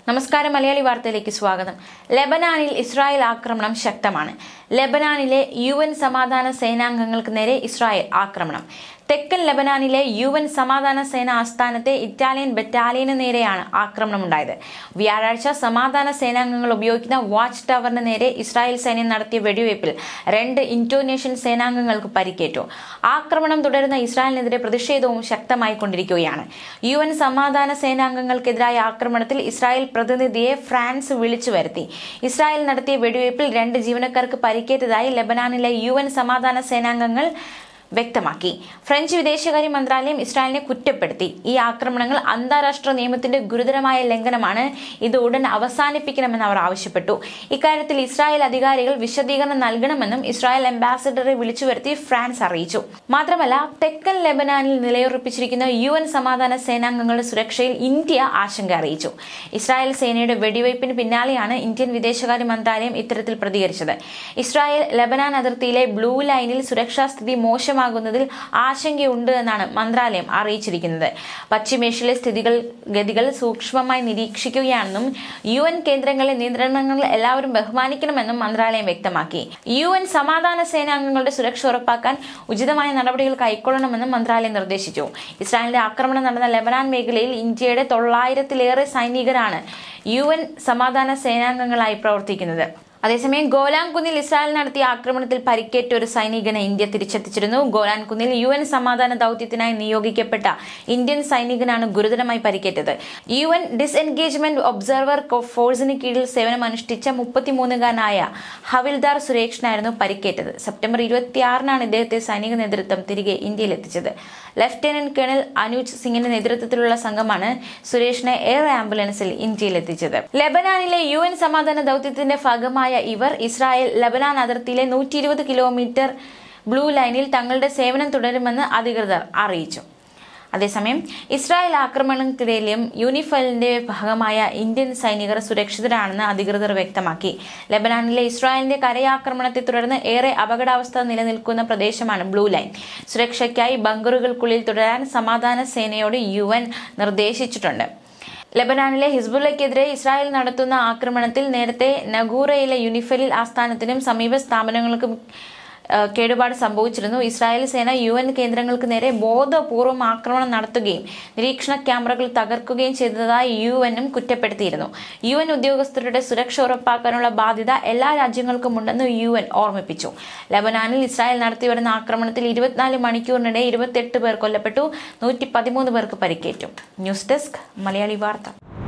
നമസ്കാരം മലയാളി വാർത്തയിലേക്ക് സ്വാഗതം ലെബനാനിൽ ഇസ്രായേൽ ആക്രമണം ശക്തമാണ് ലെബനാനിലെ യു എൻ സമാധാന സേനാംഗങ്ങൾക്ക് നേരെ ഇസ്രായേൽ ആക്രമണം തെക്കൻ ലെബനാനിലെ യു എൻ സമാധാന സേന ആസ്ഥാനത്തെ ഇറ്റാലിയൻ ബറ്റാലിയന് നേരെയാണ് ആക്രമണമുണ്ടായത് വ്യാഴാഴ്ച സമാധാന സേനാംഗങ്ങൾ ഉപയോഗിക്കുന്ന വാച്ച് ടവറിന് നേരെ ഇസ്രായേൽ സൈന്യം നടത്തിയ വെടിവയ്പിൽ രണ്ട് ഇന്തോനേഷ്യൻ സേനാംഗങ്ങൾക്ക് പരിക്കേറ്റു ആക്രമണം തുടരുന്ന ഇസ്രായേലിനെതിരെ പ്രതിഷേധവും ശക്തമായി കൊണ്ടിരിക്കുകയാണ് യു എൻ സമാധാന സേനാംഗങ്ങൾക്കെതിരായ ആക്രമണത്തിൽ ഇസ്രായേൽ പ്രതിനിധിയെ ഫ്രാൻസ് വിളിച്ചു വരുത്തി ഇസ്രായേൽ നടത്തിയ വെടിവയ്പിൽ രണ്ട് ജീവനക്കാർക്ക് പരിക്കേറ്റതായി ലെബനാനിലെ യു എൻ സമാധാന സേനാംഗങ്ങൾ വ്യക്തമാക്കി ഫ്രഞ്ച് വിദേശകാര്യ മന്ത്രാലയം ഇസ്രായേലിനെ കുറ്റപ്പെടുത്തി ഈ ആക്രമണങ്ങൾ അന്താരാഷ്ട്ര നിയമത്തിന്റെ ഗുരുതരമായ ലംഘനമാണ് ഇത് ഉടൻ അവസാനിപ്പിക്കണമെന്ന് അവർ ആവശ്യപ്പെട്ടു ഇക്കാര്യത്തിൽ ഇസ്രായേൽ അധികാരികൾ വിശദീകരണം നൽകണമെന്നും ഇസ്രായേൽ അംബാസിഡറെ വിളിച്ചു വരുത്തി ഫ്രാൻസ് അറിയിച്ചു മാത്രമല്ല തെക്കൻ ലെബനാനിൽ നിലയുറപ്പിച്ചിരിക്കുന്ന യു എൻ സമാധാന സേനാംഗങ്ങളുടെ സുരക്ഷയിൽ ഇന്ത്യ ആശങ്ക അറിയിച്ചു ഇസ്രായേൽ സേനയുടെ വെടിവയ്പ്പിന് പിന്നാലെയാണ് ഇന്ത്യൻ വിദേശകാര്യ മന്ത്രാലയം ഇത്തരത്തിൽ പ്രതികരിച്ചത് ഇസ്രായേൽ ലെബനാൻ അതിർത്തിയിലെ ബ്ലൂ ലൈനിൽ സുരക്ഷാ സ്ഥിതി മോശമാകുന്നതിൽ ആശങ്കയുണ്ട് എന്നാണ് മന്ത്രാലയം അറിയിച്ചിരിക്കുന്നത് പശ്ചിമേഷ്യയിലെ സ്ഥിതികൾ ഗതികൾ സൂക്ഷ്മമായി നിരീക്ഷിക്കുകയാണെന്നും യു എൻ കേന്ദ്രങ്ങളിലെ നിയന്ത്രണങ്ങൾ എല്ലാവരും ബഹുമാനിക്കണമെന്നും മന്ത്രാലയം വ്യക്തമാക്കി യു എൻ സമാധാന സേനാംഗങ്ങളുടെ സുരക്ഷ ഉറപ്പാക്കാൻ ഉചിതമായ നടപടികൾ കൈക്കൊള്ളണമെന്നും മന്ത്രാലയം നിർദ്ദേശിച്ചു ഇസ്രായേലിന്റെ ആക്രമണം നടന്ന ലെബനാൻ മേഖലയിൽ ഇന്ത്യയുടെ തൊള്ളായിരത്തിലേറെ സൈനികരാണ് യു എൻ സമാധാന സേനാംഗങ്ങളായി പ്രവർത്തിക്കുന്നത് അതേസമയം ഗോലാൻ കുന്നിൽ ഇസ്രായേൽ നടത്തിയ ആക്രമണത്തിൽ പരിക്കേറ്റ ഒരു സൈനികനെ ഇന്ത്യ തിരിച്ചെത്തിച്ചിരുന്നു ഗോലാൻ കുന്നിൽ യു എൻ സമാധാന ദൌത്യത്തിനായി നിയോഗിക്കപ്പെട്ട ഇന്ത്യൻ സൈനികനാണ് ഗുരുതരമായി പരിക്കേറ്റത് യു എൻ ഡിസ്എൻഗേജ്മെന്റ് ഒബ്സർവർ ഫോഴ്സിന് കീഴിൽ സേവനമനുഷ്ഠിച്ച മുപ്പത്തിമൂന്നുകാരനായ ഹവിൽദാർ സുരേഷിനായിരുന്നു പരിക്കേറ്റത് സെപ്റ്റംബർ ഇരുപത്തിയാറിനാണ് ഇദ്ദേഹത്തെ സൈനിക നേതൃത്വം തിരികെ ഇന്ത്യയിൽ എത്തിച്ചത് ലഫ്റ്റനന്റ് കേണൽ അനുജ് സിംഗിന്റെ നേതൃത്വത്തിലുള്ള സംഘമാണ് സുരേഷിനെ എയർ ആംബുലൻസിൽ ഇന്ത്യയിൽ എത്തിച്ചത് ലെബനാനിലെ യു എൻ സമാധാന ദൌത്യത്തിന്റെ ഭാഗമായ ഇവർ ഇസ്രായേൽ ലെബനാൻ അതിർത്തിയിലെ നൂറ്റി ഇരുപത് കിലോമീറ്റർ ബ്ലൂ ലൈനിൽ തങ്ങളുടെ സേവനം തുടരുമെന്ന് അധികൃതർ അറിയിച്ചു അതേസമയം ഇസ്രായേൽ ആക്രമണത്തിനിടയിലും യൂണിഫൈലിന്റെ ഭാഗമായ ഇന്ത്യൻ സൈനികർ സുരക്ഷിതരാണെന്ന് അധികൃതർ വ്യക്തമാക്കി ലെബനാനിലെ ഇസ്രായേലിന്റെ കരയാക്രമണത്തെ തുടർന്ന് ഏറെ അപകടാവസ്ഥ നിലനിൽക്കുന്ന പ്രദേശമാണ് ബ്ലൂ ലൈൻ സുരക്ഷയ്ക്കായി ബങ്കറുകൾക്കുള്ളിൽ തുടരാൻ സമാധാന സേനയോട് യു നിർദ്ദേശിച്ചിട്ടുണ്ട് ലെബനാനിലെ ഹിസ്ബുള്ളയ്ക്കെതിരെ ഇസ്രായേൽ നടത്തുന്ന ആക്രമണത്തിൽ നേരത്തെ നഗൂറയിലെ യൂണിഫലിൽ ആസ്ഥാനത്തിനും സമീപ സ്ഥാപനങ്ങൾക്കും കേടുപാട് സംഭവിച്ചിരുന്നു ഇസ്രായേൽ സേന യു എൻ കേന്ദ്രങ്ങൾക്ക് നേരെ ബോധപൂർവം ആക്രമണം നടത്തുകയും നിരീക്ഷണ ക്യാമറകൾ തകർക്കുകയും ചെയ്തതായി യു എനും കുറ്റപ്പെടുത്തിയിരുന്നു യു എൻ ഉദ്യോഗസ്ഥരുടെ സുരക്ഷ ഉറപ്പാക്കാനുള്ള ബാധ്യത എല്ലാ രാജ്യങ്ങൾക്കും ഉണ്ടെന്ന് യു എൻ ഓർമ്മിപ്പിച്ചു ലബനാനിൽ ഇസ്രായേൽ നടത്തിവരുന്ന ആക്രമണത്തിൽ ഇരുപത്തിനാല് മണിക്കൂറിനിടെ ഇരുപത്തെട്ട് പേർ കൊല്ലപ്പെട്ടു നൂറ്റി പതിമൂന്ന് പേർക്ക് പരിക്കേറ്റു ന്യൂസ് ഡെസ്ക് മലയാളി വാർത്ത